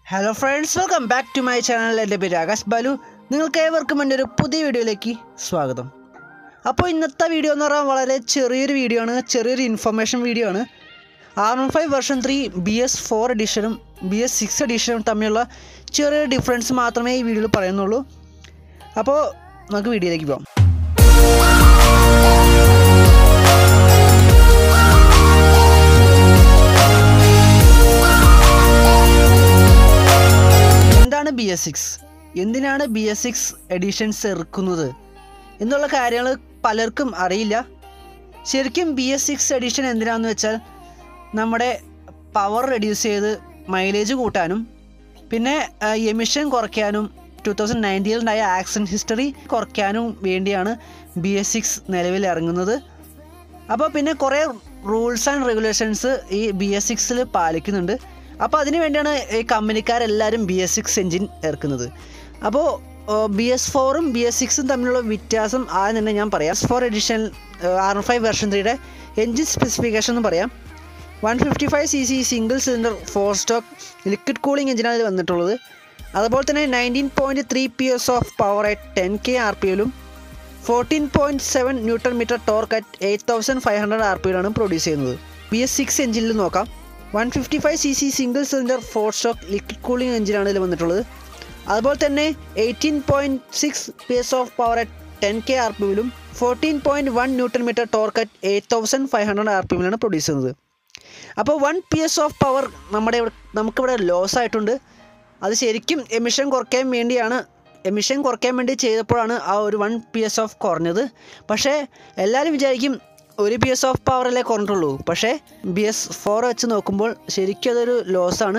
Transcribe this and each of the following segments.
hello friends welcome back to my channel എൻ്റെ പേര് ആകാശ് ബാലു നിങ്ങൾക്ക് ഏവർക്കും എൻ്റെ ഒരു പുതിയ വീഡിയോയിലേക്ക് സ്വാഗതം അപ്പോൾ ഇന്നത്തെ വീഡിയോ എന്ന് പറഞ്ഞാൽ വളരെ ചെറിയൊരു വീഡിയോ ആണ് ചെറിയൊരു ഇൻഫർമേഷൻ വീഡിയോ ആണ് R one five version three B S four എഡിഷനും ബി എസ് സിക്സ് എഡിഷനും തമ്മിലുള്ള ചെറിയൊരു ഡിഫറൻസ് മാത്രമേ ഈ വീഡിയോയിൽ പറയുന്നുള്ളൂ അപ്പോൾ നമുക്ക് വീഡിയോയിലേക്ക് പോകാം എന്താണ് ബി എസ് സിക്സ് എന്തിനാണ് ബി എസ് സിക്സ് എഡിഷൻസ് ഇറക്കുന്നത് എന്നുള്ള കാര്യങ്ങൾ പലർക്കും അറിയില്ല ശരിക്കും ബി എസ് സിക്സ് എഡിഷൻ എന്തിനാന്ന് വെച്ചാൽ നമ്മുടെ പവർ റെഡ്യൂസ് ചെയ്ത് മൈലേജ് കൂട്ടാനും പിന്നെ എമിഷൻ കുറയ്ക്കാനും ടു തൗസൻഡ് നയൻറ്റീനിലുണ്ടായ ആക്സിഡൻറ്റ് ഹിസ്റ്ററി കുറയ്ക്കാനും വേണ്ടിയാണ് ബി എസ് സിക്സ് നിലവിൽ ഇറങ്ങുന്നത് അപ്പോൾ പിന്നെ കുറേ റൂൾസ് ആൻഡ് റെഗുലേഷൻസ് ഈ ബി എസ് സിക്സിൽ പാലിക്കുന്നുണ്ട് അപ്പോൾ അതിന് വേണ്ടിയാണ് ഈ കമ്പനിക്കാരെല്ലാവരും ബി എസ് സിക്സ് എൻജിൻ ഇറക്കുന്നത് അപ്പോൾ ബി എസ് ഫോറും ബി എസ് സിക്സും തമ്മിലുള്ള വ്യത്യാസം ആദ്യം തന്നെ ഞാൻ പറയാം four edition R five version ത്രീയുടെ എൻജിൻ സ്പെസിഫിക്കേഷൻ എന്ന് പറയാം one fifty five C C single cylinder four stroke liquid cooling എഞ്ചിനാണ് ഇതിൽ വന്നിട്ടുള്ളത് അതുപോലെ തന്നെ nineteen point three P S of power at ten K R P എല്ലും fourteen point seven newton metre torque at eight thousand five hundred R P യിലാണ് produce ചെയ്യുന്നത് B S six എഞ്ചിനിൽ നോക്കാം one fifty five C C single cylinder four stroke liquid cooling എഞ്ചിനാണ് ഇതിൽ വന്നിട്ടുള്ളത് അതുപോലെ തന്നെ eighteen point six P S of power at ten K R P യിലും fourteen point one newton metre torque at eight thousand five hundred R P യിലാണ് produce ചെയ്യുന്നത് അപ്പോൾ one P S of power നമ്മുടെ ഇവിടെ നമുക്കിവിടെ loss ആയിട്ടുണ്ട് അത് ശരിക്കും എമിഷൻ കുറയ്ക്കാൻ വേണ്ടിയാണ് എമിഷൻ കുറയ്ക്കാൻ വേണ്ടി ചെയ്തപ്പോഴാണ് ആ ഒരു വൺ പി എസ് ഓഫ് കുറഞ്ഞത് പക്ഷേ എല്ലാവരും വിചാരിക്കും ഒരു പി എസ് ഓഫ് പവറല്ലേ കുറഞ്ഞിട്ടുള്ളൂ പക്ഷേ ബി എസ് ഫോർ വെച്ച് നോക്കുമ്പോൾ ശരിക്കും അതൊരു ലോസാണ്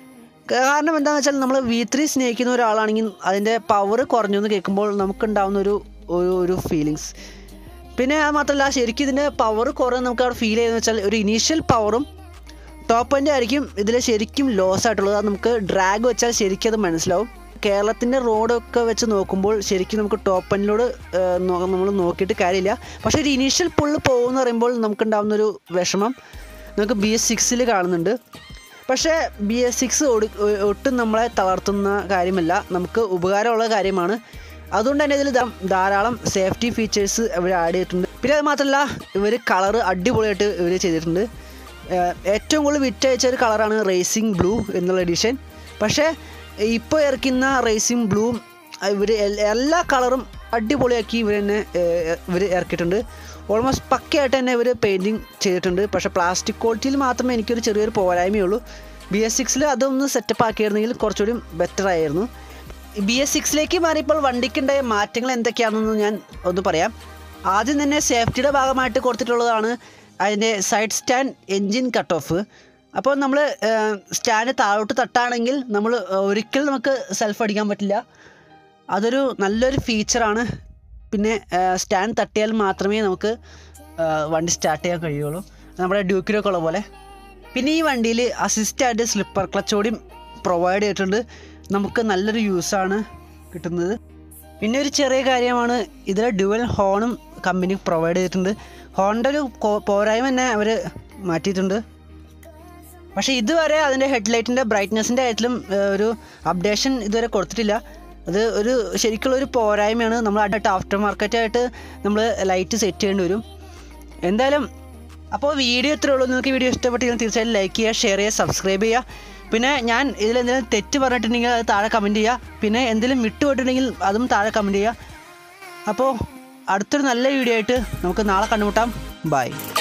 കാരണം എന്താണെന്ന് വെച്ചാൽ നമ്മൾ വി ത്രീ സ്നേഹിക്കുന്ന ഒരാളാണെങ്കിൽ അതിൻ്റെ പവർ കുറഞ്ഞു എന്ന് കേൾക്കുമ്പോൾ നമുക്കുണ്ടാവുന്ന ഒരു ഒരു ഒരു ഫീലിങ്സ് പിന്നെ അത് മാത്രമല്ല ശരിക്കും ഇതിൻ്റെ പവർ കുറവ് നമുക്ക് അവിടെ ഫീൽ ചെയ്യുന്നത് വെച്ചാൽ ഒരു ഇനീഷ്യൽ പവറും ടോപ്പ് എൻ്റെ ആയിരിക്കും ഇതിൽ ശരിക്കും ലോസ് ആയിട്ടുള്ളത് അത് നമുക്ക് ഡ്രാഗ് വെച്ചാൽ ശരിക്കും അത് മനസ്സിലാവും കേരളത്തിൻ്റെ റോഡൊക്കെ വെച്ച് നോക്കുമ്പോൾ ശരിക്കും നമുക്ക് ടോപ്പ് എൻഡിലോട് നമ്മൾ നോക്കിയിട്ട് കാര്യമില്ല പക്ഷേ ഒരു ഇനീഷ്യൽ പുള്ള് പോകുമെന്ന് പറയുമ്പോൾ നമുക്കുണ്ടാവുന്നൊരു വിഷമം നമുക്ക് ബി എസ് സിക്സിൽ കാണുന്നുണ്ട് പക്ഷേ ബി എസ് സിക്സ് ഒട്ടും നമ്മളെ തളർത്തുന്ന കാര്യമല്ല നമുക്ക് ഉപകാരമുള്ള കാര്യമാണ് അതുകൊണ്ട് തന്നെ ഇതിൽ ധാരാളം സേഫ്റ്റി ഫീച്ചേഴ്സ് ഇവർ ആഡ് ചെയ്തിട്ടുണ്ട് പിന്നെ അത് മാത്രമല്ല ഇവർ കളറ് അടിപൊളിയായിട്ട് ഇവർ ചെയ്തിട്ടുണ്ട് ഏറ്റവും കൂടുതൽ വിറ്റയച്ച ഒരു കളറാണ് റേസിംഗ് ബ്ലൂ എന്നുള്ള എഡിഷൻ പക്ഷേ ഇപ്പോൾ ഇറക്കുന്ന റേസിംഗ് ബ്ലൂവും ഇവർ എല്ലാ കളറും അടിപൊളിയാക്കി ഇവർ തന്നെ ഇവർ ഇറക്കിയിട്ടുണ്ട് ഓൾമോസ്റ്റ് പക്കയായിട്ട് തന്നെ ഇവർ പെയിൻറ്റിങ് ചെയ്തിട്ടുണ്ട് പക്ഷേ പ്ലാസ്റ്റിക് ക്വാളിറ്റിയിൽ മാത്രമേ എനിക്കൊരു ചെറിയൊരു പോരായ്മയുള്ളൂ ബി എസ് സിക്സിൽ അതൊന്ന് സെറ്റപ്പ് ആക്കിയിരുന്നെങ്കിൽ കുറച്ചുകൂടി ബെറ്റർ ആയിരുന്നു ബി എസ് സിക്സിലേക്ക് മാറിയപ്പോൾ വണ്ടിക്കുണ്ടായ മാറ്റങ്ങൾ എന്തൊക്കെയാണെന്ന് ഞാൻ ഒന്ന് പറയാം ആദ്യം തന്നെ സേഫ്റ്റിയുടെ ഭാഗമായിട്ട് കൊടുത്തിട്ടുള്ളതാണ് അതിൻ്റെ side stand engine cut off അപ്പോൾ നമ്മൾ സ്റ്റാൻഡ് താഴോട്ട് തട്ടാണെങ്കിൽ നമ്മൾ ഒരിക്കലും നമുക്ക് സെൽഫ് അടിക്കാൻ പറ്റില്ല അതൊരു നല്ലൊരു ഫീച്ചറാണ് പിന്നെ സ്റ്റാൻഡ് തട്ടിയാൽ മാത്രമേ നമുക്ക് വണ്ടി സ്റ്റാർട്ട് ചെയ്യാൻ കഴിയുള്ളൂ നമ്മുടെ ഡ്യൂക്കിലൊക്കെ ഉള്ള പോലെ പിന്നെ ഈ വണ്ടിയിൽ അസിസ്റ്റായിട്ട് സ്ലിപ്പർ ക്ലച്ചോടിയും പ്രൊവൈഡ് ചെയ്തിട്ടുണ്ട് നമുക്ക് നല്ലൊരു യൂസാണ് കിട്ടുന്നത് പിന്നെ ഒരു ചെറിയ കാര്യമാണ് ഇതിൽ ഡ്യുവൽ ഹോണും കമ്പനി പ്രൊവൈഡ് ചെയ്തിട്ടുണ്ട് ഹോണിൻ്റെ ഒരു പോരായ്മ തന്നെ അവർ മാറ്റിയിട്ടുണ്ട് പക്ഷേ ഇതുവരെ അതിൻ്റെ ഹെഡ്ലൈറ്റിൻ്റെ ബ്രൈറ്റ്നെസ്സിൻ്റെ കാര്യത്തിലും ഒരു അപ്ഡേഷൻ ഇതുവരെ കൊടുത്തിട്ടില്ല അത് ഒരു ശരിക്കുള്ള ഒരു പോരായ്മയാണ് നമ്മൾ അടുത്ത ആഫ്റ്റർ മാർക്കറ്റായിട്ട് നമ്മൾ ലൈറ്റ് സെറ്റ് ചെയ്യേണ്ടി വരും എന്തായാലും അപ്പോൾ വീഡിയോ ഇത്രേ ഉള്ളൂ നിങ്ങൾക്ക് വീഡിയോ ഇഷ്ടപ്പെട്ടെങ്കിൽ തീർച്ചയായും ലൈക്ക് ചെയ്യുക ഷെയർ ചെയ്യുക സബ്സ്ക്രൈബ് ചെയ്യുക പിന്നെ ഞാൻ ഇതിൽ എന്തെങ്കിലും തെറ്റ് പറഞ്ഞിട്ടുണ്ടെങ്കിൽ അത് താഴെ കമൻറ്റ് ചെയ്യുക പിന്നെ എന്തെങ്കിലും വിട്ടുപോയിട്ടുണ്ടെങ്കിൽ അതും താഴെ കമൻറ്റ് ചെയ്യുക അപ്പോൾ അടുത്തൊരു നല്ല വീഡിയോ ആയിട്ട് നമുക്ക് നാളെ കണ്ടുമുട്ടാം ബൈ